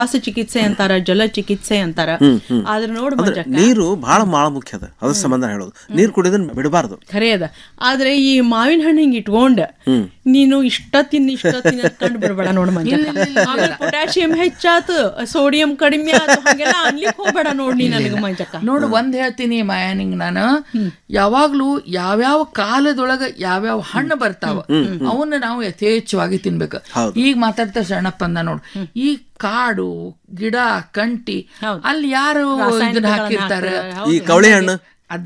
ಶ್ವಾಸ ಚಿಕಿತ್ಸೆ ಅಂತಾರ ಜಲ ಚಿಕಿತ್ಸೆ ಅಂತಾರ ಆದ್ರೆ ನೋಡ್ ಅಂದ್ರೆ ಮಂಜಕ್ಕ ನೀರು ಬಹಳ ಬಹಳ ಮುಖ್ಯ ಅದ ಅದ್ರ ಸಂಬಂಧ ಹೇಳೋದು ನೀರು ಕುಡಿಯೋದನ್ನ ಬಿಡಬಾರ್ದು ಖರೆ ಅದ ಆದ್ರೆ ಈ ಮಾವಿನ ಹಣ್ಣು ಹಿಂಗ್ ಇಟ್ಕೊಂಡ್ ನೀನು ಇಷ್ಟ ತಿನ್ನಿ ಇಷ್ಟ ತಿನ್ನಿ ಅನ್ಕೊಂಡ್ ಬಿಡ್ಬೇಡ ನೋಡ್ ಮಂಜಕ್ಕ ಆಮೇಲೆ ಪೊಟ್ಯಾಸಿಯಂ ಹೆಚ್ಚಾತು ಸೋಡಿಯಂ ಕಡಿಮೆ ಆತು ಹಾಗೆಲ್ಲ ಅನ್ಲಿಕ್ ಹೋಗ್ಬೇಡ ನೋಡ್ ನೀ ನನಗ ಮಂಜಕ್ಕ ನೋಡು ಒಂದ್ ಹೇಳ್ತೀನಿ ಮಾಯಾನಿಂಗ್ ನಾನು ಯಾವಾಗ್ಲೂ ಯಾವ್ಯಾವ ಕಾಲದೊಳಗ ಯಾವ್ಯಾವ ಹಣ್ಣು ಬರ್ತಾವ ಅವನ್ನ ನಾವು ಯಥೇಚ್ಛವಾಗಿ ತಿನ್ಬೇಕು ಈಗ ಮಾತಾಡ್ತಾ ಶರಣಪ್ಪ ಅಂದ ನೋಡು ಈ ಕಾಡು ಗಿಡ ಕಂಟಿ ಅಲ್ಲಿ ಯಾರು ಇದನ್ನ ಹಾಕಿರ್ತಾರ ಈ ಕವಳೆ ಹಣ್ಣು